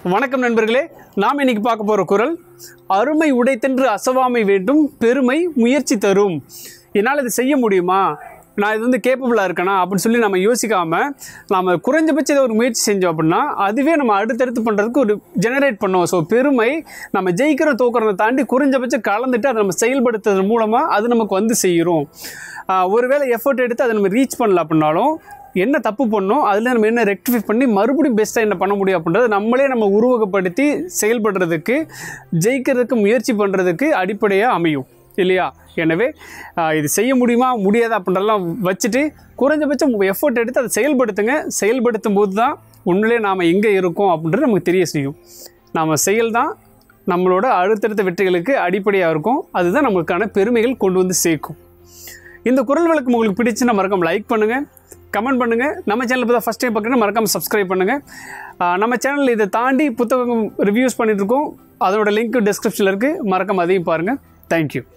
வணக்கம் நண்பர்களே நாம் இன்னைக்கு பார்க்க போகிற குரல் அருமை உடைத்தென்று அசவாமை வேண்டும் பெருமை முயற்சி தரும் என்னால் இது செய்ய முடியுமா நான் இது வந்து கேப்பபிளாக இருக்கேனா அப்படின்னு சொல்லி நம்ம யோசிக்காமல் நம்ம குறைஞ்சபட்சம் ஏதோ ஒரு முயற்சி செஞ்சோம் அப்படின்னா அதுவே நம்ம அடுத்தடுத்து பண்ணுறதுக்கு ஒரு ஜெனரேட் பண்ணுவோம் ஸோ பெருமை நம்ம ஜெயிக்கிற தோக்கிறத தாண்டி குறைஞ்சபட்சம் கலந்துட்டு அதை நம்ம செயல்படுத்துறது மூலமாக அது நமக்கு வந்து செய்கிறோம் ஆஹ் ஒருவேளை எஃபர்ட் எடுத்து அதை நம்ம ரீச் பண்ணல அப்படின்னாலும் என்ன தப்பு பண்ணோம் அதில் நம்ம என்ன ரெக்டிஃபை பண்ணி மறுபடியும் பெஸ்ட்டாக என்ன பண்ண முடியும் அப்படின்றத நம்மளே நம்ம உருவகப்படுத்தி செயல்படுறதுக்கு ஜெயிக்கிறதுக்கு முயற்சி பண்ணுறதுக்கு அடிப்படையாக அமையும் இல்லையா எனவே ஆஹ், இது செய்ய முடியுமா முடியாதா அப்படின்றதெல்லாம் வச்சுட்டு குறைஞ்சபட்சம் எஃபர்ட் எடுத்து அதை செயல்படுத்துங்க செயல்படுத்தும் போது தான் உண்மையிலே நாம் எங்கே இருக்கோம் அப்படின்றது நமக்கு தெரிய செய்யும் நாம் செயல் தான் நம்மளோட அடுத்தடுத்த வெற்றிகளுக்கு அடிப்படையாக இருக்கும் அதுதான் நமக்கான பெருமைகள் கொண்டு வந்து சேர்க்கும் இந்த குரல் விளக்கம் உங்களுக்கு பிடிச்சுன்னா மறக்காம லைக் பண்ணுங்கள் கமெண்ட் பண்ணுங்கள் நம்ம சேனல் இப்போ தான் ஃபஸ்ட் டைம் பார்க்குறேன் மறக்காம சப்ஸ்கிரைப் பண்ணுங்கள் ஆஹ் நம்ம சேனலில் இதை தாண்டி புத்தகம் ரிவ்யூஸ் பண்ணிட்டு இருக்கோம் அதோட லிங்க் டிஸ்கிரிப்ஷனில் இருக்குது மறக்காம அதையும் பாருங்கள் தேங்க்யூ